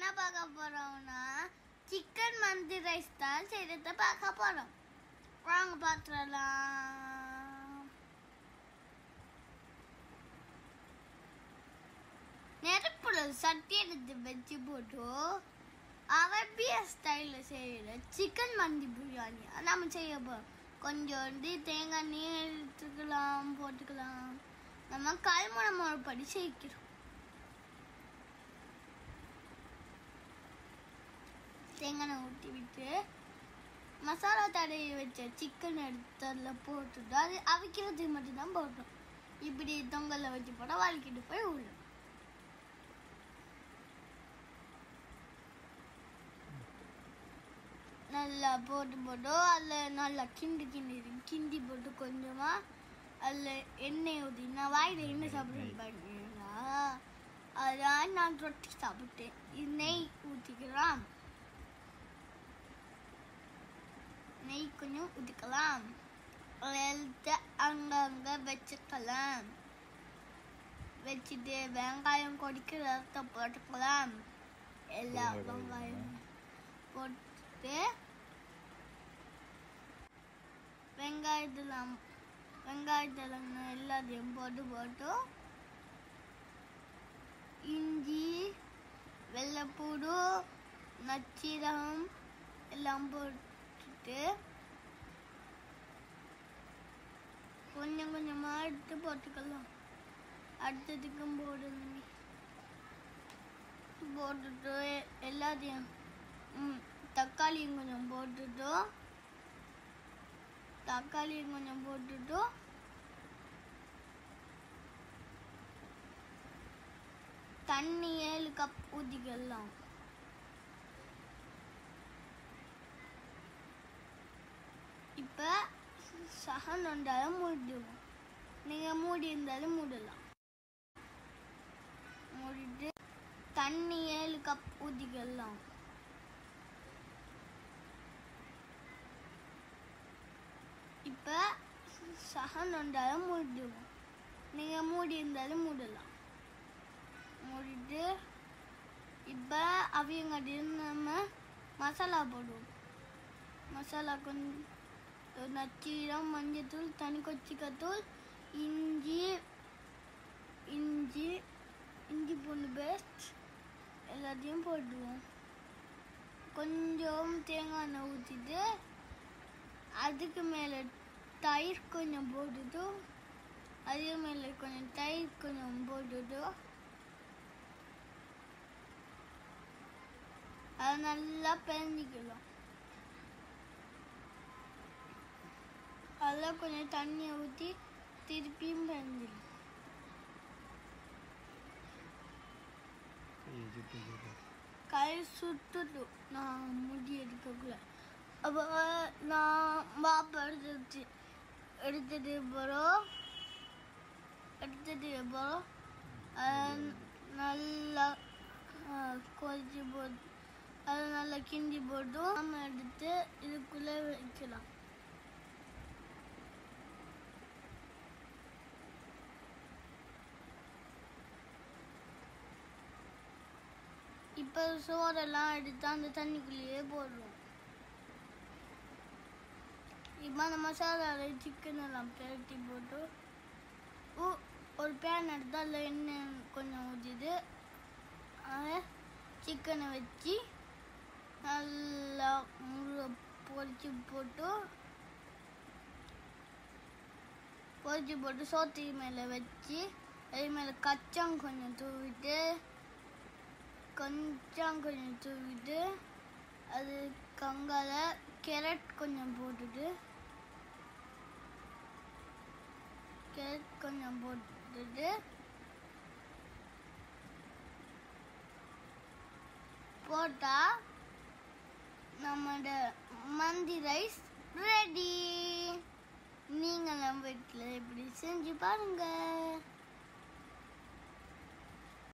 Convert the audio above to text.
என்ன பார்க்க போறோம்னா சிக்கன் மந்தி ரைஸ் தான் செய்யறத பார்க்க போறோம் வாங்க பார்த்துடலாம் நெருப்புல சட்டி எடுத்து வச்சு போட்டு அரபிய ஸ்டைலில் செய்கிற சிக்கன் மந்தி பிரியாணி நம்ம செய்ய போகிறோம் கொஞ்சோண்டு தேங்காய் எண்ணெய் எடுத்துக்கலாம் போட்டுக்கலாம் நம்ம கல்முனை முறைப்படி செய்கிறோம் தேங்காய் எண்ணெய் ஊற்றி விட்டு மசாலா தடவி வச்ச சிக்கன் எடுத்து அதில் போட்டுட்டு அது அவிக்கிறதுக்கு மட்டும்தான் போட்டோம் இப்படி தொங்கலில் வச்சு போட்டால் வலிக்கிட்டு போய் உள்ள நல்லா போட்டு போட்டு அதில் நல்லா கிண்டி கிண்டி கிண்டி போட்டு கொஞ்சமாக அதில் எண்ணெய் ஊற்றி நான் வாயில் எண்ணெய் சாப்பிட்றேன் பார்த்தீங்களா அதான் நான் ரொட்டி சாப்பிட்டேன் இது நெய் ஊற்றிக்கலாம் நெய் கொஞ்சம் ஊற்றிக்கலாம் எடுத்து அங்கங்கே வச்சுக்கலாம் வச்சுட்டு வெங்காயம் கொடிக்க ரசத்தை போட்டுக்கலாம் எல்லா வெங்காயம் போட்டு வெங்காயத்தில் வெங்காயத்தில் எல்லாத்தையும் போட்டு போட்டு இஞ்சி வெள்ளைப்பூடு நச்சீரகம் எல்லாம் போட்டுட்டு கொஞ்சம் கொஞ்சமாக எடுத்து போட்டுக்கலாம் அடுத்ததுக்கும் போடுங்க போட்டுட்டு எல்லாத்தையும் ம் தக்காளியும் கொஞ்சம் போட்டுட்டு தக்காளியும் கொஞ்சம் போட்டுட்டு தண்ணி ஏழு கப் ஊற்றிக்கலாம் இப்போ சகன் இருந்தாலும் மூடிடுவோம் நீங்கள் மூடி இருந்தாலும் மூடலாம் மூடிட்டு தண்ணி ஏழு கப் ஊற்றிக்கலாம் இப்போ சகன் இருந்தாலும் மூடிடுவோம் நீங்கள் மூடி இருந்தாலும் மூடலாம் மூடிட்டு இப்போ அவியங்காட்டி நம்ம மசாலா போடுவோம் மசாலா கொஞ்சம் நச்சீரம் மஞ்சத்தூள் தனி கொச்சிக்கத்தூள் இஞ்சி இஞ்சி இஞ்சி பூண்டு பேஸ்ட் எல்லாத்தையும் போட்டுருவோம் கொஞ்சம் தேங்காய் எண்ணெய் ஊற்றிட்டு அதுக்கு மேலே தயிர் கொஞ்சம் போட்டுட்டு அதுக்கு மேலே கொஞ்சம் தயிர் கொஞ்சம் போட்டுட்டு அது நல்லா பிணைஞ்சிக்கலாம் அதில் கொஞ்சம் தண்ணியை ஊற்றி திருப்பியும் பிணைஞ்சிக்கலாம் கை சுட்டுட்டு நான் முடி எடுக்கக்குள்ள அப்போ நான் மாப்பு எடுத்துட்டு எடுத்துட்டு போகிறோம் எடுத்துட்டு போகிறோம் நல்லா கொதிச்சு போட்டு அதை நல்லா கிண்டி போட்டு நம்ம எடுத்து இதுக்குள்ளே வைக்கலாம் இப்போ சோறெல்லாம் எடுத்து அந்த தண்ணிக்குள்ளேயே போடுறோம் இப்போ அந்த மசாலாவில் சிக்கன் எல்லாம் பிரட்டி போட்டு ஊ ஒரு பேன் எடுத்து அதில் எண்ணெய் கொஞ்சம் ஊற்றிட்டு அதை சிக்கனை வச்சு நல்லா முழு பொரிச்சு போட்டு பொரிச்சு போட்டு சோத்துக்கு மேலே வச்சு அது மேலே கச்சம் கொஞ்சம் தூவிட்டு கொஞ்சம் கொஞ்சம் தூவிட்டு அது கங்கால கேரட் கொஞ்சம் போட்டுட்டு கேரட் கொஞ்சம் போட்டுட்டு போட்டா நம்மளோட மந்தி ரைஸ் ரெடி நீங்களும் வீட்டில் இப்படி செஞ்சு பாருங்க